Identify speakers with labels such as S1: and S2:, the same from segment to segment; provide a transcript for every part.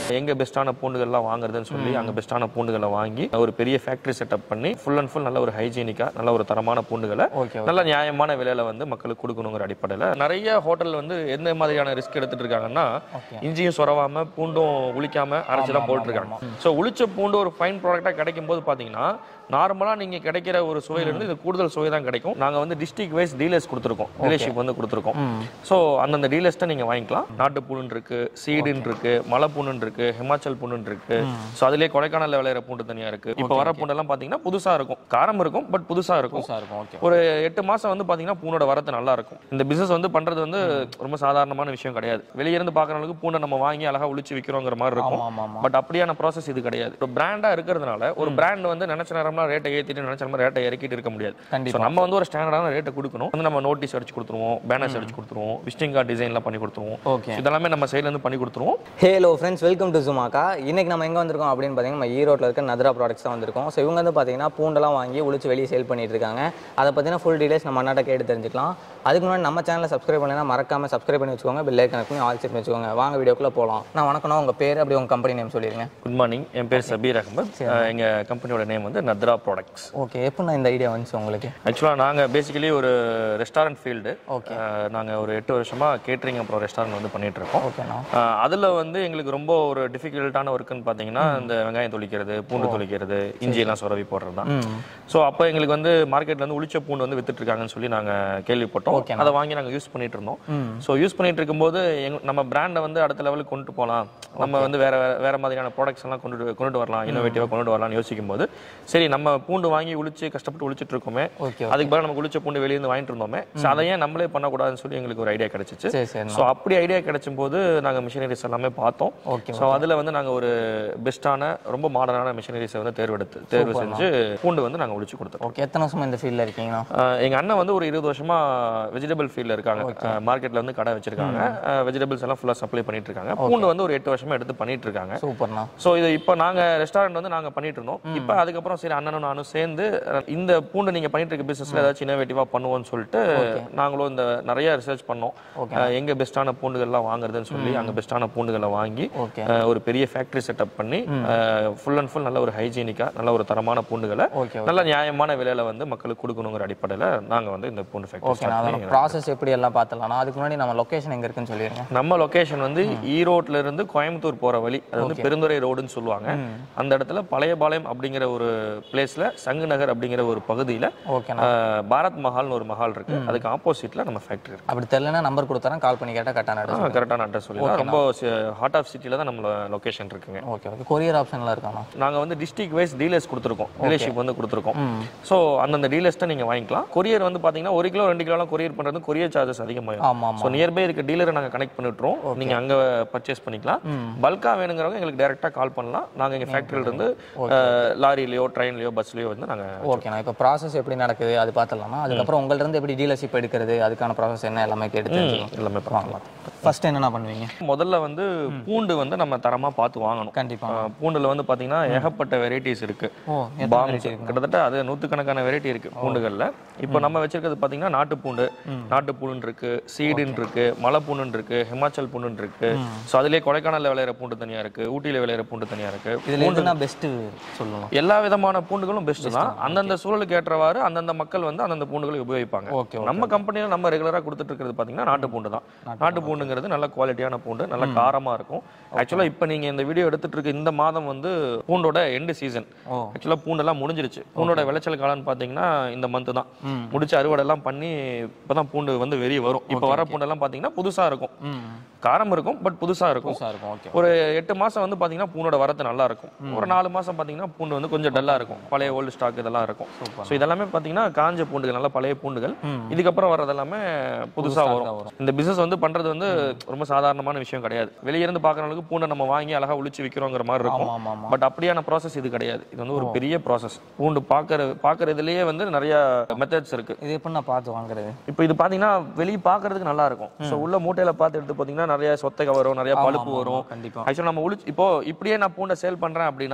S1: எங்க பெஸ்ட்டான பூண்டுகள்லாம் வாங்குறதுன்னு சொல்லி அங்க பெஸ்ட்டான பூண்டுகளை வாங்கி ஒரு பெரிய ஃபேக்டரி செட்டப் பண்ணி ஃபுல் அண்ட் ஃபுல் நல்ல ஒரு ஹைஜீனிக்கா நல்ல ஒரு தரமான பூண்டுகளை
S2: ஓகே
S1: நல்ல நியாயமான விலையில வந்து மக்களுக்கு கொடுக்கணுங்கிற அடிப்படையில் நிறைய ஹோட்டல் வந்து எந்த மாதிரியான ரிஸ்க் எடுத்துட்டு இருக்காங்கன்னா இஞ்சியும் சொரவாம பூண்டும் உளிக்காம அரைச்சு தான் போட்டுருக்காங்க ஸோ உளிச்ச பூண்டு ஒரு ஃபைன் ப்ராடக்டா கிடைக்கும் போது பாத்தீங்கன்னா நார்மலா நீங்க கிடைக்கிற ஒரு சுவையில இருந்து இது கூடுதல் சுவை தான் கிடைக்கும் நாங்க வந்து டிஸ்ட்ரிக்ட் வைஸ் டீலர்ஸ் கொடுத்துருக்கோம் டீலர்ஷிப் வந்து கொடுத்துருக்கோம் ஸோ அந்தந்த டீலர்ஸ்ட்ட நீங்க வாங்கிக்கலாம் நாட்டு பூண்டு இருக்கு சீடுன்னு இருக்கு மலை பூண்டு இருக்கு ஹிமாச்சல் பூண்டு இருக்கு ஸோ அதுலயே கொடைக்கானல்ல விளையிற பூண்டு தனியா இருக்கு இப்போ வர பூண்டெல்லாம் பாத்தீங்கன்னா புதுசா இருக்கும் காரம் இருக்கும் பட் புதுசா இருக்கும்
S2: புதுசா இருக்கும் ஓகே
S1: ஒரு எட்டு மாசம் வந்து பாத்தீங்கன்னா பூனோட வரத்து நல்லா இருக்கும் இந்த பிசினஸ் வந்து பண்றது வந்து ரொம்ப சாதாரணமான விஷயம் கிடையாது வெளிய இருந்து பாக்குறவங்களுக்கு பூனை நம்ம வாங்கி அழகா உளிச்சு விக்கிறோங்கிற மாதிரி இருக்கும்
S2: ஆமா ஆமா
S1: பட் அப்படியான ப்ராசஸ் இது கிடையாது ஒரு பிராண்டா இருக்கிறதுனால ஒரு பிராண்ட் வந்து நினைச்ச நேரம்லாம் ரேட்டை ஏத்திட்டு நினைச்ச நேரம் ரேட்டை இறக்கிட்டு இருக்க முடியாது
S2: கண்டிப்பா.
S1: So நம்ம வந்து ஒரு ஸ்டாண்டர்டான ரேட்டை கொடுக்கணும் வந்து நம்ம நோட்டீஸ் அடிச்சு கொடுத்துருவோம் பேனர்ஸ் அடிச்சு கொடுத்துருவோம் விசிட்டிங் கார்டு டிசைன்லாம் பண்ணி கொடுத்துருவோம்
S2: ஓகே
S1: So இதெல்லாமே நம்ம சைடுல இருந்து பண்ணி கொடுத்துருவோம்
S3: ஹேலோ ஃப்ரெண்ட்ஸ் வெல்கம் டு ஜுமாக்கா இன்னைக்கு நம்ம எங்கே வந்திருக்கோம் அப்படின்னு பார்த்தீங்கன்னா நம்ம ஈரோட்டில் இருக்க நத்ரா ப்ராடக்ட்ஸ் தான் வந்திருக்கோம் ஸோ இவங்க வந்து பார்த்தீங்கன்னா பூண்டெல்லாம் வாங்கி உளிச்சு வெளியே சேல் பண்ணிட்டு இருக்காங்க அதை பற்றின ஃபுல் டீடைல்ஸ் நம்ம அண்ணாட்ட கேட்டு தெரிஞ்சுக்கலாம் அதுக்கு முன்னாடி நம்ம சேனலை சப்ஸ்கிரைப் பண்ணலைன்னா மறக்காம சப்ஸ்கிரைப் பண்ணி வச்சுக்கோங்க பில் ஐக்கன் பண்ணி ஆல் செட் வச்சுக்கோங்க வாங்க வீடியோக்குள்ளே போகலாம் நான் வணக்கம்னா உங்கள் பேர் அப்படி உங்கள் கம்பெனி நேம் சொல்லிடுங்க
S1: குட் மார்னிங் என் பேர் சபீர் அகமத் அஹ் எங்க கம்பெனியோட நேம் வந்து நத்ரா ப்ராடக்ட்ஸ்
S3: ஓகே எப்போ நான் இந்த ஐடியா வந்துச்சு உங்களுக்கு
S1: ஆக்சுவலாக நாங்கள் பேசிக்கலி ஒரு ரெஸ்டாரண்ட் ஃபீல்டு
S3: Okay.
S1: நாங்கள் ஒரு எட்டு வருஷமாக கேட்ரிங் அப்புறம் ரெஸ்டாரண்ட் வந்து பண்ணிட்டு இருக்கோம்
S3: ஓகேண்ணா
S1: அதில் வந்து எங்களுக்கு ரொம்ப ஒரு டிஃபிகல்ட்டான ஒர்க்குன்னு பார்த்தீங்கன்னா இந்த வெங்காயம் தொளிக்கிறது பூண்டு தொளிக்கிறது இஞ்சி எல்லாம் சுரவி போடுறது தான் ஸோ அப்போ எங்களுக்கு வந்து மார்க்கெட்ல வந்து உளிச்ச பூண்டு வந்து வித்துட்டு இருக்காங்கன்னு சொல்லி நாங்கள் கேள்விப்பட்டோம் அதை வாங்கி நாங்கள் யூஸ் பண்ணிட்டு இருந்தோம் ஸோ யூஸ் பண்ணிட்டு இருக்கும்போது எங்க நம்ம பிராண்டை வந்து அடுத்த லெவலுக்கு கொண்டு போகலாம் நம்ம வந்து வேற வேற- வேற மாதிரியான ப்ராடக்ட்ஸ் எல்லாம் கொண்டு கொண்டுட்டு வரலாம் இன்னோவேட்டிவாக கொண்டு வரலாம்னு யோசிக்கும் போது சரி நம்ம பூண்டு வாங்கி உளிச்சு கஷ்டப்பட்டு உளிச்சிட்டு இருக்கோமே
S3: ஓகே
S1: அதுக்கு பதிலா நமக்கு உளிச்ச பூண்டு வெளிய இருந்து வாங்கிட்டு இருந்தோமே ஸோ அதை ஏன் நம்மளே பண்ணக்கூடாதுன்னு சொல்லி எங்களுக்கு ஒரு ஐடியா கிடைச்சிச்சு
S3: சரி சரி
S1: ஸோ அப்படி ஐடியா கிடைச்சும் போது நாங்கள் மிஷினரிஸ் எல்லாமே பார்த்தோம்
S3: ஓகே
S1: ஸோ அதில் வந்து நாங்கள் ஒரு பெஸ்ட்டான ரொம்ப மாடர்னான மிஷினரிஸை வந்து தேர்வெடுத்து தேர்வு செஞ்சு பூண்டு வந்து நாங்கள் உளிச்சு கொடுத்தோம்
S3: ஓகே எத்தனை வருஷமா இந்த ஃபீல்டில் இருக்கீங்கண்ணா
S1: ஆஹ் எங்க அண்ணன் வந்து ஒரு இருபது வருஷமா வெஜிடபிள் ஃபீல்ட்ல இருக்காங்க மார்க்கெட்ல வந்து கடை வச்சிருக்காங்க வெஜிடபிள்ஸ் எல்லாம் ஃபுல்லா சப்ளை பண்ணிட்டு இருக்காங்க பூண்டு வந்து ஒரு எட்டு வருஷமா எடுத்து பண்ணிட்டு இருக்காங்க
S3: சூப்பர்ண்ணா
S1: ஸோ இது இப்போ நாங்க ரெஸ்டாரண்ட் வந்து நாங்க பண்ணிட்டு இருந்தோம் இப்போ அதுக்கப்புறம் சரி அண்ணனும் நானும் சேர்ந்து அஹ், இந்த பூண்டு நீங்க பண்ணிட்டு இருக்க பிசினஸ்ல ஏதாச்சும் இன்னோவேட்டிவா பண்ணுவோம்னு சொல்லிட்டு நாங்களும் இந்த நிறைய ரிசர்ச் பண்ணோம் அஹ், எங்க பெஸ்ட்டான பூண்டுகள்லாம் வாங்குறதுன்னு சொல்லி அங்க பெஸ்ட்டான பூண்டுகளை வாங்கி
S3: ஓகே
S1: அஹ், ஒரு பெரிய ஃபேக்டரி செட்டப் பண்ணி ஃபுல் அண்ட் ஃபுல் நல்ல ஒரு ஹைஜீனிக்கா நல்ல ஒரு தரமான பூண்டுகளை
S3: ஓகே
S1: நல்ல நியாயமான விலையில வந்து மக்களுக்கு கொடுக்கணுங்கிற அடிப்படையில நாங்க வந்து இந்த பூண்டு ஃபேக்டரி
S3: ஓகே நான் அதோட ப்ராசஸ் எப்படி எல்லாம் பார்த்துலாம் அதுக்கு முன்னாடி நம்ம லொகேஷன் எங்கே இருக்குன்னு சொல்லிடுங்க
S1: நம்ம லொகேஷன் வந்து ஈரோட்ல இருந்து கோயம்புத்தூர் போற வழி அது வந்து பெருந்துறை ரோடுன்னு சொல்லுவாங்க அந்த இடத்துல பழையபாளையம் அப்படிங்கிற ஒரு பிளேஸ்ல சங்கு நகர் அப்படிங்கிற ஒரு பகுதியில
S3: ஓகேண்ணா
S1: அஹ், பாரத் மஹால்னு ஒரு மஹால் இருக்கு அதுக்கு ஆப்போசிட்ல நம்ம ஃபேக்டரி இருக்கு
S3: அப்படி தெரியலனா நம்பர் கொடுத்தறேன் கால் பண்ணி கேட்டால் கரெக்டான அட்ரஸ்
S1: கரெக்டான அட்ரஸ் சொல்லலாம் ரொம்ப ஹார்ட் ஆஃப் சிட்டில தான் நம்ம லொகேஷன் இருக்குங்க
S3: ஓகே ஓகே கொரியர் ஆப்ஷன்லாம் இருக்காண்ணா
S1: நாங்க வந்து டிஸ்ட்ரிக்ட் வைஸ் டீலர்ஸ் கொடுத்துருக்கோம் டீலர்ஷிப் வந்து கொடுத்துருக்கோம் ஸோ அந்தந்த டீலர்ஸ்ட்ட நீங்க வாங்கிக்கலாம் கொரியர் வந்து பாத்தீங்கன்னா ஒரு கிலோ ரெண்டு கிலோலாம் கொரியர் பண்றது கொரியர் சார்ஜஸ் அதிகமாகும்
S3: ஆமாம் ஆமாம்
S1: ஸோ நியர்பை இருக்க டீலரை நாங்கள் கனெக்ட் பண்ணிட்டுருவோம் நீங்க அங்க பர்ச்சேஸ் பண்ணிக்கலாம் பல்கா வேணுங்கிறவங்க எங்களுக்கு டைரக்டா கால் பண்ணலாம் நாங்க எங்க ஃபேக்டரியில இருந்து அஹ், லாரிலயோ ட்ரெயின்லயோ பஸ்லயோ வந்து நாங்க
S3: ஓகேண்ணா இப்போ ப்ராசஸ் எப்படி நடக்குது அது பார்த்துடலாமா அதுக்கப்புறம் உங்கள்ட்ட இருந்து எப்படி டீலர்ஷிப் எடுக்கிறது அதுக்கான ப்ராசஸ் என்ன எல்லாமே கேட்டு தெரிஞ்சுக்கலாம்
S1: எல்லாமே
S3: வாங்கலாம் ஃபர்ஸ்ட் என்னென்ன பண்ணுவீங்க
S1: முதல்ல வந்து பூண்டு வந்து நம்ம தரமா பார்த்து வாங்கணும்
S3: கண்டிப்பா
S1: அஹ், பூண்டுல வந்து பாத்தீங்கன்னா ஏகப்பட்ட வெரைட்டிஸ் இருக்கு
S3: ஓ
S1: பாம் கிட்டத்தட்ட அது நூத்துக்கணக்கான வெரைட்டி இருக்கு பூண்டுகள்ல இப்போ நம்ம வச்சிருக்கிறது பாத்தீங்கன்னா நாட்டு பூண்டு நாட்டு பூண்டு இருக்கு சீடுன்னு இருக்கு மலை பூண்டு இருக்கு ஹிமாச்சல் பூண்டு இருக்கு ஸோ அதுலயே கொடைக்கானல்ல விளையிற பூண்டு தனியா இருக்கு ஊட்டியில விளையிற பூண்டு தனியா இருக்கு
S3: இதில் எதுனா பெஸ்ட்டு சொல்லலாம்
S1: எல்லா விதமான பூண்டுகளும் பெஸ்ட் தான் அந்தந்த சூழலுக்கு ஏற்றவாறு அந்தந்த மக்கள் வந்து அந்தந்த பூண்டுகளை உபயோகிப்பாங்க
S3: ஓகே
S1: நம்ம கம்பெனியில நம்ம ரெகுலரா கொடுத்துட்டு இருக்கிறது பாத்தீங்கன்னா நாட்டு பூண்டு தான் நாட்டு பூண்டுங்கிறது நல்ல குவாலிட்டியான பூண்டு நல்ல காரமா இருக்கும் ஆக்சுவலா இப்போ நீங்க இந்த வீடியோ எடுத்துட்டு இருக்க இந்த மாதம் வந்து பூண்டோட எண்டு சீசன்
S3: ஓ
S1: ஆக்சுவலா பூண்டெல்லாம் முடிஞ்சிருச்சு பூண்டோட விளைச்சல் காலம்னு பாத்தீங்கன்னா இந்த மந்த் தான் முடிச்சு அறுவடை எல்லாம் பண்ணி இப்பதான் பூண்டு வந்து வெளியே வரும் இப்போ வர பூண்டெல்லாம் பாத்தீங்கன்னா புதுசா இருக்கும்
S3: ம்
S1: காரம் இருக்கும் பட் புதுசா இருக்கும்
S3: புதுசாக இருக்கும் ஓகே
S1: ஒரு எட்டு மாசம் வந்து பாத்தீங்கன்னா பூண்டோட வரத்து நல்லா இருக்கும் ஒரு நாலு மாசம் பாத்தீங்கன்னா பூண்டு வந்து கொஞ்சம் டல்லா இருக்கும் பழைய ஓல்டு ஸ்டாக் இதெல்லாம் இருக்கும் ஸோ இதெல்லாமே பாத்தீங்கன்னா காஞ்ச பூண்டுகள் நல்ல பழைய பூண்டுகள் இதுக்கப்புறம் வர்றது எல்லாமே புதுசா வரும் இந்த பிசினஸ் வந்து பண்றது வந்து ரொம்ப சாதாரணமான விஷயம் கிடையாது வெளிய இருந்து பாக்குறவங்களுக்கு பூண்டை நம்ம வாங்கி அழகா உளிச்சு விக்கிறோங்கிற மாதிரி இருக்கும்
S3: ஆமாம் ஆமாம்
S1: பட் அப்படியான ப்ராசஸ் இது கிடையாது இது வந்து ஒரு பெரிய ப்ராசஸ் பூண்டு பாக்குற பாக்குறதுலயே வந்து நிறைய மெத்தட்ஸ் இருக்கு
S3: இது எப்படி நான் பார்த்து வாங்குறது
S1: இப்போ இது பாத்தீங்கன்னா வெளிய பாக்குறதுக்கு நல்லா இருக்கும் ஸோ உள்ள மூட்டையில பார்த்து எடுத்து பாத்தீங்கன்னா நிறைய சொத்தைக வரும் நிறைய பழுப்பு வரும்
S3: கண்டிப்பா
S1: ஆக்சுவலாக நம்ம உளிச்சு இப்போ இப்படியே நான் பூண்டை சேல் பண்றேன் அப்படின்னா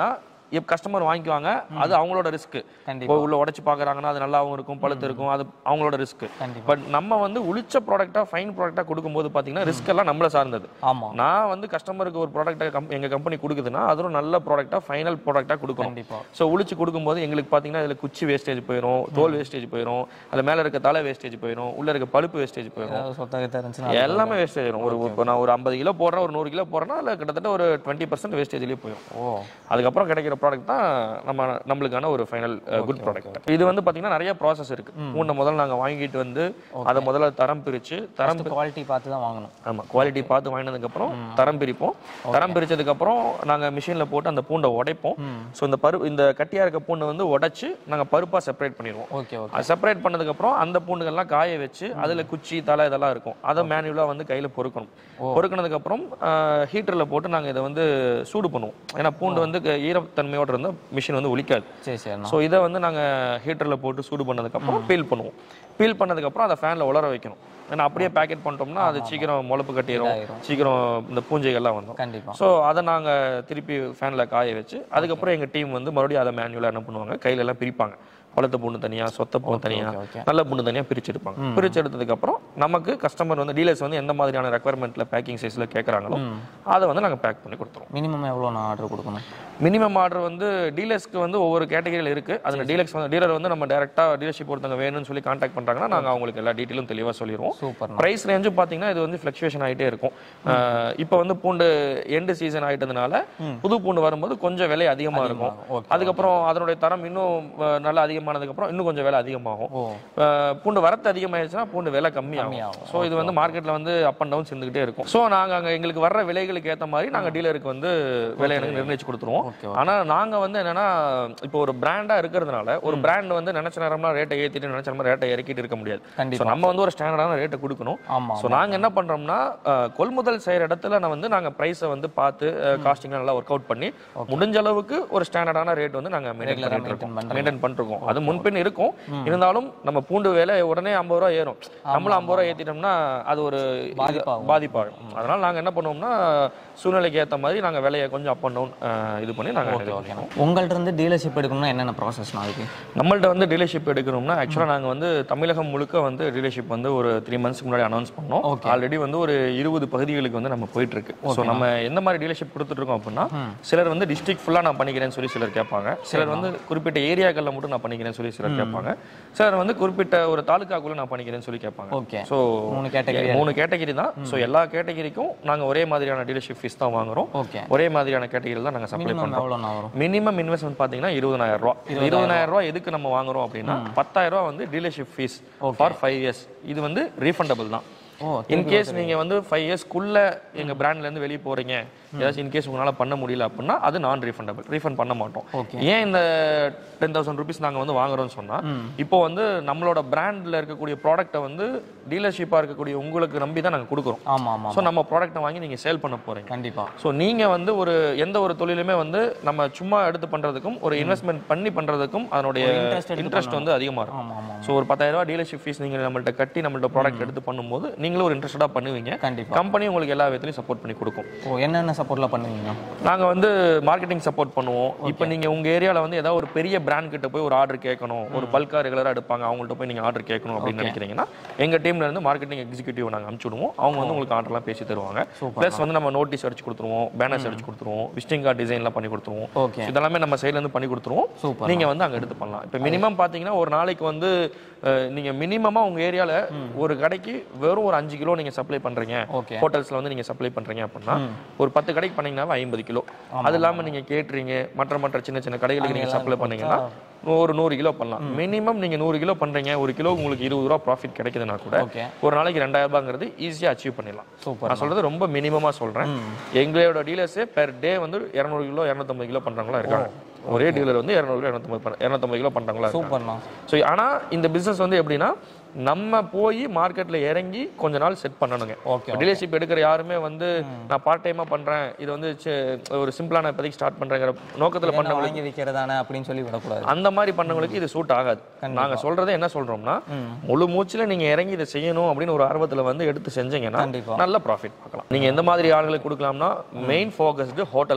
S1: கஸ்டமர் வாங்கிக்குவாங்க அது அவங்களோட ரிஸ்க்
S3: கண்டிப்பா.
S1: உள்ள உடைச்சு பாக்குறாங்கன்னா அது நல்லாவும் இருக்கும் பழுத்து இருக்கும் அது அவங்களோட ரிஸ்க்
S3: கண்டிப்பா.
S1: பட் நம்ம வந்து உளிச்ச ப்ராடக்ட்டா ஃபைன் ப்ராடக்ட்டா கொடுக்கும்போது பாத்தீங்கன்னா ரிஸ்க் எல்லாம் நம்மள சார்ந்தது
S3: ஆமா
S1: நான் வந்து கஸ்டமருக்கு ஒரு ப்ராடக்ட்டை எங்க கம்பெனி கொடுக்குதுன்னா அது ஒரு நல்ல ப்ராடக்ட்டா ஃபைனல் ப்ராடக்ட்டா கொடுக்கணும்
S3: கண்டிப்பா
S1: ஸோ உளிச்சு கொடுக்கும்போது எங்களுக்கு பார்த்தீங்கன்னா இதில் குச்சி வேஸ்டேஜ் போயிடும் தோல் வேஸ்டேஜ் போயிடும் அது மேலே இருக்க தலை வேஸ்டேஜ் போயிடும் உள்ள இருக்க பழுப்பு வேஸ்டேஜ் போயிடும்
S3: ஏதாவது சொத்தகத்தை இருந்துச்சுன்னா
S1: எல்லாமே வேஸ்டேஜ் ஆயிடும் ஒரு இப்போ நான் ஒரு ஐம்பது கிலோ போடுறேன் ஒரு நூறு கிலோ போடுறேன்னா அதில் கிட்டத்தட்ட ஒரு டுவெண்ட்டி பர்சன்ட் வேஸ்டேஜ்லேயே போயிடும்
S3: ஓ
S1: அதுக்கப்புறம் கிடைக்கிற ப்ராடக்ட் தான் நம்ம நம்மளுக்கான ஒரு ஃபைனல் குட் ப்ராடக்ட் இது வந்து பார்த்தீங்கன்னா நிறைய ப்ராசஸ் இருக்கு பூண்டை முதல்ல நாங்கள் வாங்கிட்டு வந்து அதை முதல்ல தரம் பிரிச்சு தரம்
S3: குவாலிட்டி பார்த்து தான் வாங்கணும்
S1: ஆமா குவாலிட்டி பார்த்து வாங்கினதுக்கு அப்புறம் தரம் பிரிப்போம் தரம் பிரிச்சதுக்கு அப்புறம் நாங்க மிஷின்ல போட்டு அந்த பூண்டை உடைப்போம் ஸோ இந்த பரு இந்த கட்டியா இருக்க பூண்டை வந்து உடைச்சு நாங்க பருப்பா செப்பரேட் பண்ணிடுவோம்
S3: ஓகே ஓகே
S1: அது செப்பரேட் பண்ணதுக்கு அப்புறம் அந்த பூண்டுகள்லாம் காய வச்சு அதுல குச்சி தலை இதெல்லாம் இருக்கும் அதை மேனுவலா வந்து கையில பொறுக்கணும் பொறுக்கினதுக்கு அப்புறம் ஹீட்டர்ல போட்டு நாங்க இதை வந்து சூடு பண்ணுவோம் ஏன்னா பூண்டு வந்து க- ஈரத்தன்மையோட இருந்தா மிஷின் வந்து ஒலிக்காது
S3: சரி சரிண்ணா
S1: ஸோ இதை வந்து நாங்க ஹீட்டர்ல போட்டு சூடு பண்ணதுக்கு அப்புறம் பீல் பண்ணுவோம் பீல் பண்ணதுக்கு அப்புறம் அதை ஃபேன்ல உலர வைக்கணும் ஏன்னா அப்படியே பேக்கெட் பண்ணிட்டோம்னா அது சீக்கிரம் முளப்பு கட்டிடும்
S3: இதாயிரும்.
S1: சீக்கிரம் இந்த பூஞ்சைகள்லாம் வந்துடும்
S3: கண்டிப்பா
S1: ஸோ அதை நாங்கள் திருப்பி ஃபேனில் காய வச்சு அதுக்கப்புறம் எங்கள் டீம் வந்து மறுபடியும் அதை மேனுவலாக என்ன பண்ணுவாங்க கையில எல்லாம் பிரிப்பாங்க பழத்த பூண்டு தனியாக சொத்த பூண்டு தனியாக
S3: ஓகே
S1: நல்ல பூண்டு தனியாக பிரிச்சு எடுப்பாங்க பிரிச்சு எடுத்ததுக்கப்புறம் நமக்கு கஸ்டமர் வந்து டீலர்ஸ் வந்து எந்த மாதிரியான ரெக்குவயர்மெண்ட்டில் பேக்கிங் சைஸில் கேட்குறாங்களோ அதை வந்து நாங்கள் பேக் பண்ணி கொடுத்துருவோம்
S3: மினிமம் எவ்வளோ நான் ஆர்டர் கொடுக்கணும்
S1: மினிமம் ஆர்டர் வந்து டீலர்ஸ்க்கு வந்து ஒவ்வொரு கேட்டகரியில் இருக்கு அதில் டீலர்ஸ் வந்து டீலர் வந்து நம்ம டேரெக்டாக டீலர்ஷிப் ஒருத்தவங்க வேணும்னு சொல்லி கான்டாக்ட் பண்ணுறாங்கன்னா நாங்கள் அவங்களுக்கு எல்லா டீட்டெயிலும் தெளிவாக சொல்லிடுவோம்
S3: சூப்பர்ண்ணா
S1: பிரைஸ் ரேஞ்சும் பார்த்தீங்கன்னா இது வந்து ஃப்ளக்சுவேஷன் ஆகிட்டே இருக்கும் அஹ் இப்போ வந்து பூண்டு எண்டு சீசன் ஆயிட்டதுனால புது பூண்டு வரும்போது கொஞ்சம் விலை அதிகமாக இருக்கும்
S3: ஓகே
S1: அதுக்கப்புறம் அதனுடைய தரம் இன்னும் அஹ், நல்லா அதிகமானதுக்கப்புறம் இன்னும் கொஞ்சம் விலை அதிகமாகும்
S3: ஓ
S1: அஹ், பூண்டு வரத்து அதிகமாயிருச்சுன்னா பூண்டு விலை கம்மியாகும்
S3: கம்மியாகும்.
S1: ஸோ இது வந்து மார்க்கெட்ல வந்து அப் அண்ட் டவுன் இருந்துகிட்டே இருக்கும் ஸோ நாங்கள் அங்கே எங்களுக்கு வர்ற விலைகளுக்கு ஏற்ற மாதிரி நாங்கள் டீலருக்கு வந்து விலை எனக்கு நிர்ணயிச்சு கொடுத்துருவோம்
S3: ஓகே
S1: ஆனா நாங்க வந்து என்னன்னா இப்போ ஒரு பிராண்டா இருக்கிறதுனால ஒரு பிராண்ட் வந்து நினைச்ச நேரம்லாம் ரேட்டை ஏத்திட்டு நினைச்ச நேரம் ரேட்டை இறக்கிட்டு இருக்க முடியாது ஸோ
S3: கண்டிப்பா
S1: நம்ம வந்து ஒரு ஸ்டாண்டர்டான ரேட்டை கொடுக்கணும்
S3: ஆமா
S1: ஸோ நாங்க என்ன பண்றோம்னா அஹ், கொள்முதல் செய்யற இடத்துல நான் வந்து நாங்க பிரைஸை வந்து பார்த்து காஸ்டிங் நல்லா ஒர்க் அவுட் பண்ணி முடிஞ்ச அளவுக்கு ஒரு ஸ்டாண்டர்டான ரேட் வந்து நாங்க மெயின்டைன்
S3: Regular ஆ
S1: பண்ணிட்டு இருக்கோம்
S3: maintain பண்றீங்க.
S1: மெயின்டைன் பண்ணிருக்கோம் அது முன்பின் இருக்கும் இருந்தாலும் நம்ம பூண்டு விலை உடனே ஐம்பது ரூபா ஏறும் நம்மளும் ஐம்பது ரூபா ஏத்திட்டோம்னா அது ஒரு
S3: பாதிப்பாகும்.
S1: பாதிப்பாகும் அதனால நாங்க என்ன பண்ணுவோம்னா சூழ்நிலைக்கு ஏத்த மாதிரி நாங்க விலையை கொஞ்சம் அப் அண்ட் டவுன் இது பண்ணி நாங்க இது பண்ணிக்குவோம்.
S3: உங்கள்ட்ட இருந்து டீலர்ஷிப் எடுக்கணும்னா என்னென்ன ப்ராசஸ்னா அதுக்கு
S1: நம்மள்ட்ட வந்து டீலர்ஷிப் எடுக்கணும்னா ஆக்சுவலாக நாங்கள் வந்து தமிழகம் முழுக்க வந்து டீலர்ஷிப் வந்து ஒரு த்ரீ மந்த்ஸ்க்கு முன்னாடி அனௌன்ஸ் பண்ணோம்
S3: Okay.
S1: ஆல்ரெடி வந்து ஒரு இருபது பகுதிகளுக்கு வந்து நம்ம போயிட்டு இருக்கு ஸோ நம்ம எந்த மாதிரி டீலர்ஷிப் கொடுத்துட்டு இருக்கோம் அப்படின்னா சிலர் வந்து டிஸ்ட்ரிக்ட் ஃபுல்லாக நான் பண்ணிக்கிறேன்னு சொல்லி சிலர் கேட்பாங்க சிலர் வந்து குறிப்பிட்ட ஏரியாக்களில் மட்டும் நான் பண்ணிக்கிறேன்னு சொல்லி சிலர் கேட்பாங்க சிலர் வந்து குறிப்பிட்ட ஒரு தாலுக்காக்குள்ள நான் பண்ணிக்கிறேன்னு சொல்லி கேட்பாங்க
S3: ஓகே
S1: ஸோ
S3: மூணு கேட்டகரி
S1: மூணு கேட்டகரி தான் ஸோ எல்லா கேட்டகரிக்கும் நாங்கள் ஒரே மாதிரியான டீலர்ஷிப் ஃபீஸ் தான் வாங்குறோம்
S3: ஓகே
S1: ஒரே மாதிரியான கேட்டகரியில் தான் நாங்கள் சப்ளை
S3: மினிமம்
S1: பண்ணுறோம்
S3: எவ்வளோண்ணா வரும்
S1: மினிமம் இன்வெஸ்ட்மெண்ட் பாத்தீங்கன்னா இருபதாயிரம் ரூபா இருபதாயிரம் ரூபா எதுக்கு நம்ம வாங்குறோம் அப்படின்னா பத்தாயிரம் ரூபா வந்து dealership fees for five years இது வந்து ரீஃபண்டபிள் தான்
S3: ஓ
S1: இன்கேஸ் நீங்க வந்து ஃபைவ் இயர்ஸ்க்குள்ள எங்க பிராண்ட்ல இருந்து வெளியே போறீங்க ஏதாச்சும் இன்கேஸ் உங்களால பண்ண முடியல அப்படின்னா அது நான் ரீஃபண்டபிள் ரீஃபண்ட் பண்ண மாட்டோம்
S3: Okay.
S1: ஏன் இந்த டென் தௌசண்ட் ருபீஸ் நாங்க வந்து வாங்குறோம்னு சொன்னா இப்போ வந்து நம்மளோட பிராண்ட்ல இருக்கக்கூடிய ப்ராடக்ட்டை வந்து டீலர்ஷிப்பா இருக்கக்கூடிய உங்களுக்கு நம்பி தான் நாங்க கொடுக்குறோம்
S3: ஆமா ஆமா
S1: ஸோ நம்ம ப்ராடக்ட்டை வாங்கி நீங்க சேல் பண்ண போறீங்க
S3: கண்டிப்பா
S1: ஸோ நீங்க வந்து ஒரு எந்த ஒரு தொழிலுமே வந்து நம்ம சும்மா எடுத்து பண்றதுக்கும் ஒரு இன்வெஸ்ட்மெண்ட் பண்ணி பண்றதுக்கும் அதனுடைய
S3: interest எடுத்து
S1: இன்ட்ரெஸ்ட் வந்து அதிகமா இருக்கும்
S3: ஆமா ஆமா
S1: ஸோ ஒரு பத்தாயிரம் ரூபாய் டீலர்ஷிப் ஃபீஸ் நீங்க நம்மள்ட்ட கட்டி நம்மள்ட்ட ப்ராடக்ட் எடுத்து பண்ணும்போது நீங்களும் ஒரு இன்ட்ரெஸ்டடா பண்ணுவீங்க
S3: கண்டிப்பா
S1: கம்பெனி உங்களுக்கு எல்லா விதத்துலையும் சப்போர்ட் பண்ணி கொடுக்கும்
S3: ஓ என்னென்ன சப்போர்ட்லாம் பண்ணுவீங்க
S1: நாங்க வந்து மார்க்கெட்டிங் சப்போர்ட் பண்ணுவோம் இப்போ நீங்க உங்க ஏரியால வந்து ஏதாவது ஒரு பெரிய பிராண்ட் கிட்ட போய் ஒரு ஆர்டர் கேட்கணும் ஒரு பல்கா ரெகுலரா எடுப்பாங்க அவங்கள்ட்ட போய் நீங்க ஆர்டர் கேட்கணும் அப்படின்னு நினைக்கிறீங்கன்னா எங்க டீம்ல இருந்து மார்க்கெட்டிங் எக்ஸிக்யூட்டிவ் நாங்க அனுப்பிச்சு விடுவோம் அவங்க வந்து உங்களுக்கு ஆர்டர்லாம் பேசி தருவாங்க ப்ளஸ் வந்து நம்ம நோட்டீஸ் அடிச்சு கொடுத்துருவோம் பேனர்ஸ் அடிச்சு கொடுத்துருவோம் விசிட்டிங் கார்டு டிசைன்லாம் பண்ணி கொடுத்துருவோம்
S3: ஓகே
S1: So இதெல்லாமே நம்ம சைடுல இருந்து பண்ணி கொடுத்துருவோம்
S3: சூப்பர்
S1: நீங்க வந்து அங்க எடுத்து பண்ணலாம் இப்போ மினிமம் பாத்தீங்கன்னா ஒரு நாளைக்கு வந்து அஹ், நீங்க மினிமமா உங்க ஏரியால ஒரு கடைக்கு வெறும் ஒரு அஞ்சு கிலோ நீங்க சப்ளை பண்றீங்க
S3: ஓகே
S1: ஹோட்டல்ஸ்ல வந்து நீங்க சப்ளை பண்றீங்க அப்படின்னா ஒரு பத்து கடைக்கு பண்ணீங்கன்னா ஐம்பது கிலோ அது இல்லாம நீங்க கேட்டறீங்க மற்ற மற்ற சின்ன சின்ன கடைகளுக்கு நீங்க சப்ளை பண்ணீங்கன்னா ஒரு நூறு கிலோ பண்ணலாம் மினிமம் நீங்க நூறு கிலோ பண்றீங்க ஒரு கிலோ உங்களுக்கு இருபது ரூபா ப்ராஃபிட் கிடைக்குதுன்னா கூட
S3: ஓகே
S1: ஒரு நாளைக்கு ரெண்டாயிரம் ரூபாங்கிறது ஈஸியா அச்சீவ் பண்ணிடலாம்
S3: சூப்பர்
S1: நான் சொல்றது ரொம்ப மினிமமா சொல்றேன் எங்களோட டீலர்ஸே பெர் டே வந்து இரநூறு கிலோ இரநூத்தம்பது கிலோ பண்றவங்களா இருக்காங்க ஒரே டீலர் வந்து இரநூறு கிலோ இரநூத்தம்பது இரநூத்தம்பது கிலோ பண்றவங்களா இருக்காங்க
S3: சூப்பர்ண்ணா
S1: ஸோ ஆனா இந்த பிசினஸ் வந்து எப்படின்னா நம்ம போய் மார்க்கெட்ல இறங்கி கொஞ்ச நாள் செட் பண்ணணுங்க
S3: ஓகே
S1: டீலர்ஷிப் எடுக்கிற யாருமே வந்து நான் பார்ட் டைமா பண்றேன் இது வந்து சி- ஒரு சிம்பிளான இப்போதைக்கு ஸ்டார்ட் பண்றேங்கிற நோக்கத்துல
S3: என்ன
S1: பண்ணவங்களுக்கு
S3: வாங்கி விற்கிறதானே அப்படின்னு சொல்லி விடக்கூடாது
S1: அந்த மாதிரி பண்ணவங்களுக்கு இது சூட் ஆகாது நாங்க சொல்றதே என்ன சொல்றோம்னா முழு மூச்சுல நீங்க இறங்கி இதை செய்யணும் அப்படின்னு ஒரு ஆர்வத்துல வந்து எடுத்து செஞ்சீங்கன்னா
S3: கண்டிப்பா
S1: நல்ல ப்ராஃபிட் பார்க்கலாம் நீங்க எந்த மாதிரி ஆளுங்களுக்கு கொடுக்கலாம்னா மெயின் ஃபோக்கஸ்டு ஹோட்டலுங்க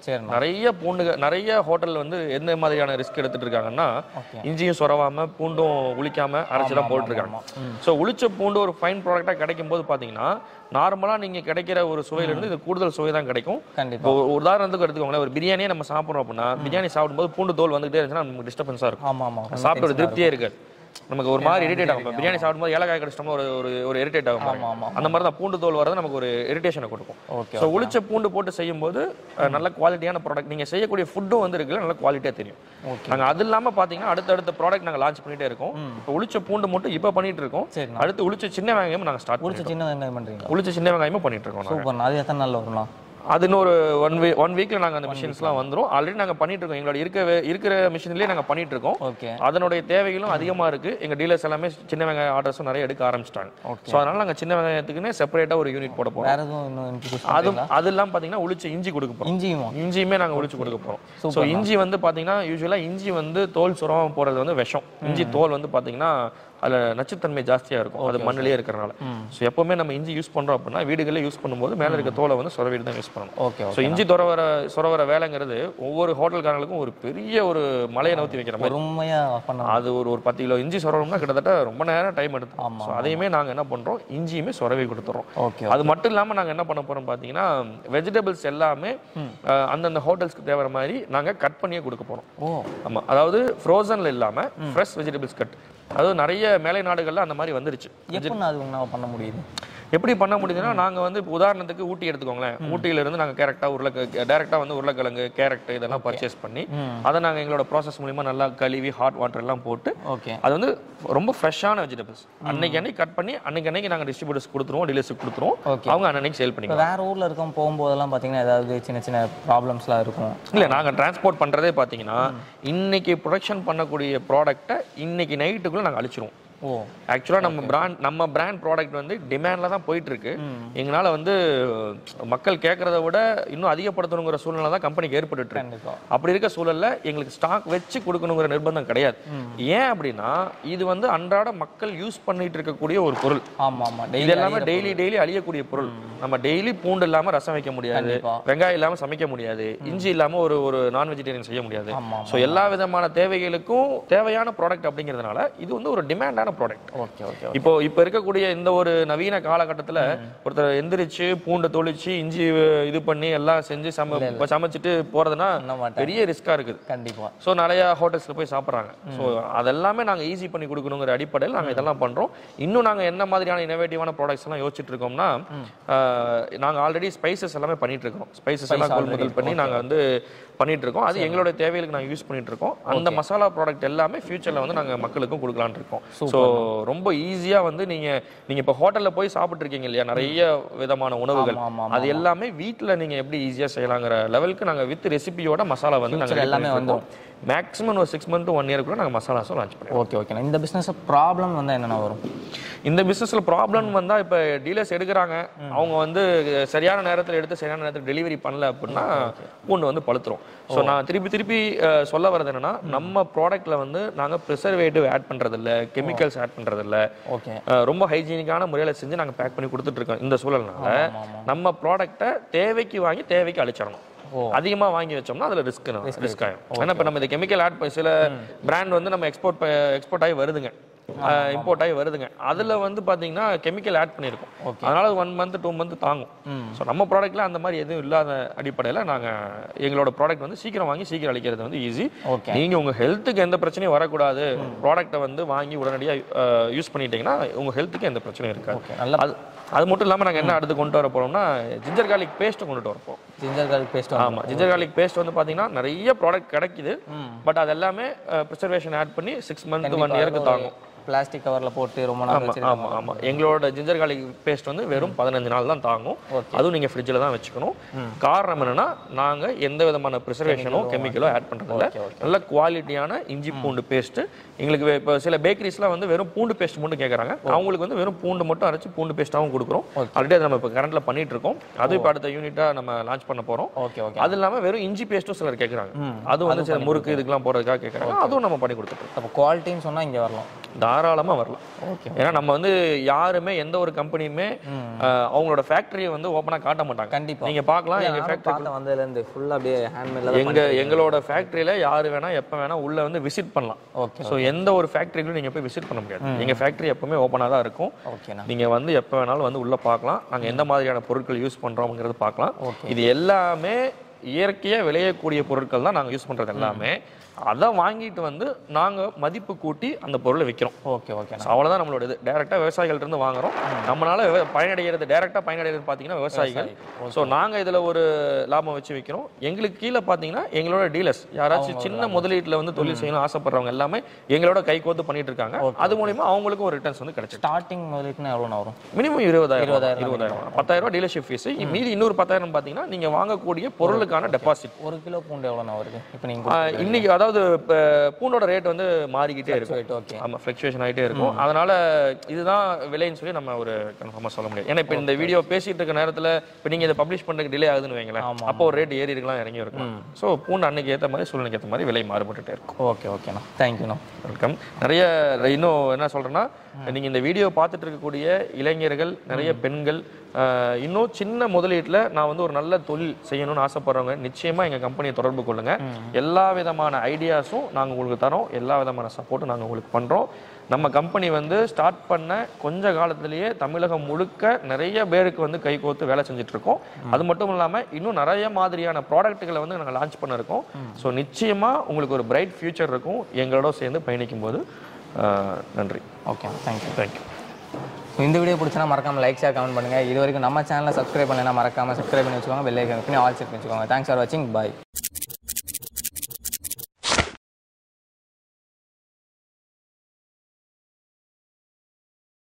S3: சரிண்ணா
S1: நிறைய பூண்டுக நிறைய ஹோட்டல் வந்து எந்த மாதிரியான ரிஸ்க் எடுத்துட்டு இருக்காங்கன்னா
S3: ஓகே
S1: இஞ்சியும் சொரவாம பூண்டும் உளிக்காம அரைச்சு தான் போட்டுருக்காங்க ஸோ உளிச்ச பூண்டு ஒரு ஃபைன் ப்ராடக்டாக கிடைக்கும் போது பார்த்தீங்கன்னா நார்மலாக நீங்க கிடைக்கிற ஒரு சுவையில இருந்து இது கூடுதல் சுவை தான் கிடைக்கும்
S3: கண்டிப்பா
S1: இப்போ ஒரு உதாரணத்துக்கு எடுத்துக்கோங்களேன் ஒரு பிரியாணியே நம்ம சாப்பிட்றோம் அப்படின்னா பிரியாணி சாப்பிடும்போது பூண்டு தோல் வந்துகிட்டே இருந்துச்சுன்னா நமக்கு டிஸ்டர்பன்ஸாக இருக்கும்
S3: ஆமா ஆமா
S1: சாப்பிட்ட ஒரு திருப்தியே இருக்காது நமக்கு ஒரு மாதிரி இரிட்டேட் ஆகும் இப்ப பிரியாணி சாப்பிடும்போது ஏலக்காய் கடிச்சிட்டோம்னா ஒரு ஒரு ஒரு இரிட்டேட் ஆகும் பாருங்க.
S3: ஆமா,
S1: அந்த மாதிரி தான் பூண்டு தோல் வரது நமக்கு ஒரு இரிட்டேஷனை கொடுக்கும்
S3: ஓகே
S1: ஸோ உளிச்ச பூண்டு போட்டு செய்யும்போது அஹ், நல்ல குவாலிட்டியான ப்ராடக்ட் நீங்க செய்யக்கூடிய ஃபுட்டும் வந்து இருக்குல்ல நல்ல குவாலிட்டியாக தெரியும்
S3: ஓகே
S1: நாங்க அது இல்லாம பாத்தீங்கன்னா அடுத்தடுத்த ப்ராடக்ட் நாங்க லான்ச் பண்ணிட்டே இருக்கோம் இப்போ உளிச்ச பூண்டு மட்டும் இப்போ பண்ணிட்டு இருக்கோம்
S3: சரிண்ணா
S1: அடுத்து உளிச்ச சின்ன வெங்காயம் நாங்க ஸ்டார்ட்
S3: உரிச்ச சின்ன வெங்காயம் பண்றீங்களா
S1: உளிச்ச சின்ன வெங்காயமும் பண்ணிட்டு இருக்கோம் நாங்க.
S3: சூப்பர்ண்ணா அது எத்தனை நாள்ல வரும்ண்ணா
S1: அது இன்னொரு ஒன் வீக் ஒன் வீக்ல நாங்க அந்த மிஷின்ஸ்லாம் வந்துரும் ஆல்ரெடி நாங்க பண்ணிட்டு இருக்கோம் எங்களோட இருக்க இருக்கிற மிஷின்லயே நாங்க பண்ணிட்டு இருக்கோம்
S3: ஓகே
S1: அதனுடைய தேவைகளும் அதிகமா இருக்கு எங்க டீலர்ஸ் எல்லாமே சின்ன வெங்காய ஆர்டர்ஸும் நிறைய எடுக்க ஆரம்பிச்சிட்டாங்க
S3: ஓகே
S1: ஸோ அதனால நாங்க சின்ன வெங்காயத்துக்குன்னு செப்பரேட்டா ஒரு யூனிட் போட போறோம்
S3: வேற எதுவும் இன்னும் இன்ட்ரடியூஸ்
S1: அது அது இல்லாம பாத்தீங்கன்னா உளிச்ச இஞ்சி கொடுக்க போறோம்
S3: இஞ்சியுமா
S1: இஞ்சியுமே நாங்க உளிச்சு கொடுக்க போறோம் ஸோ இஞ்சி வந்து பாத்தீங்கன்னா யூஸ்வலா இஞ்சி வந்து தோல் சுரவாம போறது வந்து விஷம் இஞ்சி தோல் வந்து பாத்தீங்கன்னா அதுல நச்சுத்தன்மை ஜாஸ்தியா இருக்கும் அது மண்ணிலே இருக்கிறனால ஸோ எப்பவுமே நம்ம இஞ்சி யூஸ் பண்றோம் அப்படின்னா வீடுகளில் யூஸ் பண்ணும்போது மேல இருக்க தோலை வந்து சொரவிட்டு தான் யூஸ் பண்ணணும்
S3: ஓகே
S1: ஸோ இஞ்சி துறவர சொரவர வேலைங்கிறது ஒவ்வொரு ஹோட்டல்காரங்களுக்கும் ஒரு பெரிய ஒரு மலையை நவுத்தி வைக்கிற மாதிரி
S3: பொறுமையா பண்ண
S1: அது ஒரு ஒரு பத்து கிலோ இஞ்சி சொரவணும்னா கிட்டத்தட்ட ரொம்ப நேரம் டைம் எடுத்து
S3: ஆமா,
S1: ஸோ அதையுமே நாங்க என்ன பண்றோம் இஞ்சியுமே சொரவி கொடுத்துறோம்
S3: ஓகே
S1: அது மட்டும் இல்லாம நாங்க என்ன பண்ண போறோம் பாத்தீங்கன்னா வெஜிடபிள்ஸ் எல்லாமே அஹ், அந்தந்த ஹோட்டல்ஸ்க்கு தேவையான மாதிரி நாங்க கட் பண்ணியே கொடுக்க போறோம்
S3: ஓ
S1: ஆமா அதாவது ஃப்ரோசன்ல இல்லாம ஃப்ரெஷ் வெஜிடபிள்ஸ் கட் அதாவது நிறைய மேலை நாடுகள்ல அந்த மாதிரி வந்துருச்சு
S3: எப்படிண்ணா அது உங்களால் பண்ண முடியுது
S1: எப்படி பண்ண முடியுதுன்னா நாங்க வந்து இப்ப உதாரணத்துக்கு ஊட்டி எடுத்துக்கோங்களேன் ஊட்டியில இருந்து நாங்க கேரக்டா உருளைக்க டைரக்டா வந்து உருளைக்கிழங்கு கேரட் இதெல்லாம் பர்ச்சேஸ் பண்ணி
S3: ம்.
S1: அதை நாங்க எங்களோட ப்ராசஸ் மூலியமா நல்லா கழுவி ஹாட் வாட்டர் எல்லாம் போட்டு
S3: ஓகே
S1: அது வந்து ரொம்ப ஃப்ரெஷ்ஷான வெஜிடபிள்ஸ் அன்னைக்கு அன்னைக்கு கட் பண்ணி அன்னைக்கு அன்னைக்கு நாங்க டிஸ்ட்ரிபியூட்டர்ஸ் கொடுத்துருவோம் டீலர்ஸுக்கு கொடுத்துருவோம்
S3: Okay.
S1: அவங்க அன்னைக்கு சேல் பண்ணிக்கலாம்
S3: இப்போ வேற ஊர்ல இருக்க போகும்போதெல்லாம் பாத்தீங்கன்னா ஏதாவது சின்ன சின்ன ப்ராப்ளம்ஸ்லாம் இருக்கும்
S1: இல்ல நாங்க டிரான்ஸ்போர்ட் பண்றதே பாத்தீங்கன்னா இன்னைக்கு ப்ரொடக்ஷன் பண்ணக்கூடிய ப்ராடக்ட்டை இன்னைக்கு நைட்டுக்குள்ள நாங்க அழிச்சிருவோம்
S3: ஓ
S1: ஆக்சுவலா நம்ம பிராண்ட் நம்ம பிராண்ட் ப்ராடக்ட் வந்து டிமாண்ட்ல தான் போயிட்டு இருக்கு எங்களால வந்து மக்கள் கேட்கறத விட இன்னும் அதிகப்படுத்தணுங்கிற சூழ்நிலை தான் கம்பெனிக்கு ஏற்பட்டு இருக்கு
S3: கண்டிப்பா
S1: அப்படி இருக்க சூழல்ல எங்களுக்கு ஸ்டாக் வச்சு கொடுக்கணுங்கிற நிர்பந்தம் கிடையாது ஏன் அப்படின்னா இது வந்து அன்றாட மக்கள் யூஸ் பண்ணிட்டு இருக்கக்கூடிய ஒரு பொருள்
S3: ஆமா ஆமா
S1: இது
S3: டெய்லி
S1: எல்லாமே டெய்லி டெய்லி அழியக்கூடிய பொருள் நம்ம டெய்லி பூண்டு இல்லாம ரசம் வைக்க முடியாது
S3: கண்டிப்பா.
S1: வெங்காயம் இல்லாம சமைக்க முடியாது இஞ்சி இல்லாம ஒரு ஒரு நான் வெஜிடேரியன் செய்ய முடியாது
S3: ஆமா
S1: ஸோ எல்லா விதமான தேவைகளுக்கும் தேவையான ப்ராடக்ட் அப்படிங்கிறதுனால இது வந்து ஒரு டிமாண்டான ப்ராடக்ட்
S3: ஓகே ஓகே
S1: இப்போ இப்போ இருக்கக்கூடிய இந்த ஒரு நவீன காலகட்டத்துல ஒருத்தர் எந்திரிச்சு பூண்டை தொளிச்சு இஞ்சி இது பண்ணி எல்லாம் செஞ்சு சம இப்ப சமைச்சிட்டு போறதுன்னா
S3: பண்ண மாட்டேன்
S1: பெரிய ரிஸ்கா இருக்குது
S3: கண்டிப்பா
S1: ஸோ நிறைய ஹோட்டல்ஸ்ல போய் சாப்பிட்றாங்க ஸோ அதெல்லாமே நாங்க ஈஸி பண்ணி கொடுக்கணுங்கிற அடிப்படையில் நாங்க இதெல்லாம் பண்றோம் இன்னும் நாங்க என்ன மாதிரியான இனோவேட்டிவான ப்ராடக்ட்ஸ் எல்லாம் யோசிச்சுட்டு இருக்கோம்னா ஆஹ், நாங்க ஆல்ரெடி ஸ்பைசஸ் எல்லாமே பண்ணிட்டு இருக்கோம் ஸ்பைசஸ் எல்லாம் கொள்முதல் பண்ணி நாங்க வந்து பண்ணிட்டு இருக்கோம் அது எங்களோட தேவைகளுக்கு நாங்க யூஸ் பண்ணிட்டு இருக்கோம் அந்த மசாலா ப்ராடக்ட் எல்லாமே ஃபியூச்சர்ல வந்து நாங்க மக்களுக்கும் கொடுக்கலாம்னு இருக்கோம் ஸோ ரொம்ப ஈஸியா வந்து நீங்க நீங்க இப்போ ஹோட்டல்ல போய் சாப்பிட்டு இருக்கீங்க இல்லையா நிறைய விதமான உணவுகள்
S3: ஆமா, ஆமா,
S1: அது எல்லாமே வீட்ல நீங்க எப்படி ஈஸியா செய்யலாங்கிற லெவலுக்கு நாங்க வித் ரெசிபியோட மசாலா வந்து நாங்க
S3: Future எல்லாமே
S1: எல்லாமே மேக்ஸிமம் ஒரு சிக்ஸ் மந்த் ஒன் இயர் கூட நாங்க மசாலாஸும் லான்ச் பண்ணுவோம்
S3: ஓகே ஓகே இந்த பிசினஸ் ப்ராப்ளம் வந்து என்னென்ன வரும்
S1: இந்த பிசினஸ்ல ப்ராப்ளம் வந்தா இப்ப டீலர்ஸ் எடுக்கிறாங்க அவங்க வந்து சரியான நேரத்துல எடுத்து சரியான நேரத்துல டெலிவரி பண்ணல அப்படின்னா பூண்டு வந்து பழுத்துரும் ஸோ நான் திருப்பி திருப்பி அஹ், சொல்ல வர்றது என்னன்னா நம்ம ப்ராடக்ட்ல வந்து நாங்க ப்ரிசர்வேட்டிவ் ஆட் பண்றது இல்ல கெமிக்கல்ஸ் ஆட் பண்றது இல்ல
S3: ஓகே
S1: அஹ், ரொம்ப ஹைஜீனிக்கான முறையில செஞ்சு நாங்க பேக் பண்ணி கொடுத்துட்டு இருக்கோம் இந்த சூழல்னால
S3: ஆமா ஆமா
S1: நம்ம ப்ராடக்ட்டை தேவைக்கு வாங்கி தேவைக்கு அழிச்சிடணும்
S3: ஓ.
S1: அதிகமா வாங்கி வச்சோம்னா அதுல ரிஸ்க் ரிஸ்க் ஆகும் ஏன்னா இப்ப நம்ம இந்த கெமிக்கல் ஆட் பண்ணி சில பிராண்ட் வந்து நம்ம எக்ஸ்போர்ட் எக்ஸ்போர்ட் ஆகி வருதுங்க இம்போர்ட் ஆகி வருதுங்க அதுல வந்து பாத்தீங்கன்னா கெமிக்கல் ஆட் பண்ணியிருக்கோம் அதனால ஒன் மந்த் டூ மந்த் தாங்கும்
S3: ம்.
S1: ஸோ நம்ம ப்ராடக்ட்ல அந்த மாதிரி எதுவும் இல்லாத அடிப்படையில நாங்க எங்களோட ப்ராடக்ட் வந்து சீக்கிரம் வாங்கி சீக்கிரம் அழிக்கிறது வந்து ஈஸி
S3: ஓகே
S1: நீங்க உங்க ஹெல்த்துக்கு எந்த பிரச்சனையும் வரக்கூடாது ப்ராடக்ட்டை வந்து வாங்கி உடனடியா யூஸ் பண்ணிட்டீங்கன்னா உங்க ஹெல்த்துக்கு எந்த பிரச்சனையும் இருக்காது
S3: ஓகே நல்ல
S1: அது அது மட்டும் இல்லாம நாங்க என்ன அடுத்து கொண்டு வர போறோம்னா ஜிஞ்சர் கார்லிக் பேஸ்ட் கொண்டுட்டு வரப்போம்
S3: ஜிஞ்சர் கார்லிக் பேஸ்ட்
S1: ஆமா ஜிஞ்சர் கார்லிக் பேஸ்ட் வந்து பாத்தீங்கன்னா நிறைய ப்ராடக்ட் கிடைக்குது
S3: ம்.
S1: பட் அது எல்லாமே ப்ரிசர்வேஷன் ஆட் பண்ணி சிக்ஸ் மந்த் ஒன் இயருக்கு தாங்கும்
S3: பிளாஸ்டிக் கவர்ல போட்டு ரொம்ப நாள்
S1: ஆமா ஆமா ஆமா எங்களோட ஜிஞ்சர் கார்லிக் பேஸ்ட் வந்து வெறும் பதினஞ்சு நாள் தான் தாங்கும் அதுவும் நீங்க ஃப்ரிட்ஜில் தான் வச்சுக்கணும் காரணம் என்னன்னா நாங்க எந்த விதமான ப்ரிசர்வேஷனோ கெமிக்கலோ ஆட் பண்றதில்ல
S3: Okay, okay.
S1: நல்ல குவாலிட்டியான இஞ்சி பூண்டு பேஸ்ட் எங்களுக்கு வே- இப்போ சில பேக்கரிஸ்லாம் வந்து வெறும் பூண்டு பேஸ்ட் மட்டும் கேட்குறாங்க அவங்களுக்கு வந்து வெறும் பூண்டு மட்டும் அரைச்சு பூண்டு பேஸ்ட்டாகவும் கொடுக்குறோம் ஆல்ரெடி அதை நம்ம இப்போ கரண்ட்ல பண்ணிட்டு இருக்கோம் அது இப்போ அடுத்த யூனிட்டா நம்ம லான்ச் பண்ண போறோம்
S3: ஓகே ஓகே
S1: அது இல்லாம வெறும் இஞ்சி பேஸ்ட்டும் சிலர் கேட்குறாங்க அது வந்து சில முறுக்கு இதுக்கெல்லாம் போறதுக்காக கேட்குறாங்க அதுவும் நம்ம பண்ணி கொடுத்துட்டு
S3: அப்போ குவாலிட்டின்னு சொன்னா இங்க வரலாம்
S1: தாராளமா வரலாம்
S3: ஓகே
S1: ஏன்னா நம்ம வந்து யாருமே எந்த ஒரு கம்பெனியுமே அவங்களோட ஃபேக்டரியை வந்து ஓப்பனா காட்ட மாட்டாங்க
S3: கண்டிப்பா
S1: நீங்க பார்க்கலாம் எங்க
S3: நானும்
S1: ஃபேக்டரி
S3: பார்த்தேன் வந்ததுலேருந்து ஃபுல்லாக அப்படியே ஹேண்ட்மேடில்
S1: எங்க எங்களோட ஃபேக்டரியில யாரு வேணா எப்ப வேணா உள்ள வந்து விசிட் பண்ணலாம்
S3: ஓகே
S1: ஸோ எந்த ஒரு ஃபேக்டரியிலும் நீங்க போய் விசிட் பண்ண முடியாது எங்க ஃபேக்டரி எப்பவுமே ஓப்பனா தான் இருக்கும்
S3: ஓகேண்ணா
S1: நீங்க வந்து எப்ப வேணாலும் வந்து உள்ள பார்க்கலாம் நாங்க எந்த மாதிரியான பொருட்கள் யூஸ் பண்றோம்ங்கிறது பார்க்கலாம் இது எல்லாமே இயற்கையா விளையக்கூடிய பொருட்கள் தான் நாங்க யூஸ் பண்றது எல்லாமே அதை வாங்கிட்டு வந்து நாங்க மதிப்பு கூட்டி அந்த பொருளை விற்கிறோம்
S3: ஓகே ஓகேண்ணா
S1: So அவ்வளவுதான் நம்மளோட இது டைரக்டா விவசாயிகள்ட்ட இருந்து வாங்குறோம் நம்மளால விவ- பயனடைகிறது டைரக்டா பயனடைகிறது பாத்தீங்கன்னா விவசாயிகள் சோ நாங்க இதுல ஒரு லாபம் வச்சு விற்கிறோம் எங்களுக்கு கீழே பாத்தீங்கன்னா எங்களோட டீலர்ஸ் யாராச்சும் சின்ன முதலீட்டுல வந்து தொழில் செய்யணும் ஆசைப்படுறவங்க எல்லாமே எங்களோட கை கோத்து பண்ணிட்டு இருக்காங்க அது மூலியமா அவங்களுக்கும் ஒரு ரிட்டர்ன்ஸ் வந்து கிடைச்சிட்டு
S3: ஸ்டார்டிங் முதலீட்டுனா எவ்வளோண்ணா வரும்
S1: மினிமம் இருபதாயிரம் இருபதாயிரம் பத்தாயிரம் ரூபாய் டீலர்ஷிப் ஃபீஸ் மீதி இன்னொரு பத்தாயிரம் பாத்தீங்கன்னா நீங்க வாங்கக்கூடிய பொருளுக்கான டெபாசிட்
S3: ஒரு கிலோ பூண்டு எவ்வளோண்ணா வருது இப்போ நீங்கள்
S1: இன்னைக்கு அதாவது இப்ப பூண்டோட ரேட் வந்து மாறிக்கிட்டே இருக்கும்
S3: ஓகே
S1: ஆமா ஃபிளக்சுவேஷன் ஆயிட்டே இருக்கும் அதனால இதுதான் விலைன்னு சொல்லி நம்ம ஒரு கன்ஃபார்மா சொல்ல முடியாது ஏன்னா இப்போ இந்த வீடியோ பேசிட்டு இருக்க நேரத்துல இப்போ நீங்க இதை பப்ளிஷ் பண்றதுக்கு டிலே ஆகுதுன்னு வைங்களேன் அப்போ ஒரு ரேட் ஏறி இருக்கலாம் இறங்கி இருக்கலாம் ஸோ பூண்டு அன்னைக்கு ஏத்த மாதிரி சூழ்நிலைக்கு ஏத்த மாதிரி விலை மாறுபட்டுட்டே இருக்கும்
S3: ஓகே ஓகேண்ணா தேங்க்யூண்ணா
S1: வெல்கம் நிறைய இன்னும் என்ன சொல்றேன்னா நீங்க இந்த வீடியோ பார்த்துட்டு இருக்கக்கூடிய இளைஞர்கள் நிறைய பெண்கள் ஆஹ், இன்னும் சின்ன முதலீட்டுல நான் வந்து ஒரு நல்ல தொழில் செய்யணும்னு ஆசைப்படுறவங்க நிச்சயமா எங்க கம்பெனியை தொடர்பு கொள்ளுங்க எல்லா விதமான ஐடியாஸும் நாங்க உங்களுக்கு தரோம் எல்லா விதமான சப்போர்ட்டும் நாங்க உங்களுக்கு பண்றோம் நம்ம கம்பெனி வந்து ஸ்டார்ட் பண்ண கொஞ்ச காலத்திலேயே தமிழகம் முழுக்க நிறைய பேருக்கு வந்து கை கோர்த்து வேலை செஞ்சுட்டு இருக்கோம் அது மட்டும் இல்லாம இன்னும் நிறைய மாதிரியான ப்ராடக்ட்டுகளை வந்து நாங்கள் லான்ச் பண்ண இருக்கோம் ஸோ நிச்சயமா உங்களுக்கு ஒரு பிரைட் ஃபியூச்சர் இருக்கும் எங்களோட சேர்ந்து பயணிக்கும் போது ஆஹ், நன்றி
S3: ஓகே தேங்க்யூ
S1: தேங்க்யூ
S3: ஸோ இந்த வீடியோ பிடிச்சனா மறக்காம லைக் ஷேர் கமெண்ட் பண்ணுங்க இது வரைக்கும் நம்ம சேனலை சப்ஸ்கிரைப் பண்ணலைன்னா மறக்காம சப்ஸ்கிரைப் பண்ணி வச்சுக்கோங்க பெல் ஐக்கன் பண்ணி ஆல் செட் பண்ணி வச்சுக்கோங்க தேங்க்ஸ் ஃபார் வாட்சிங் பாய்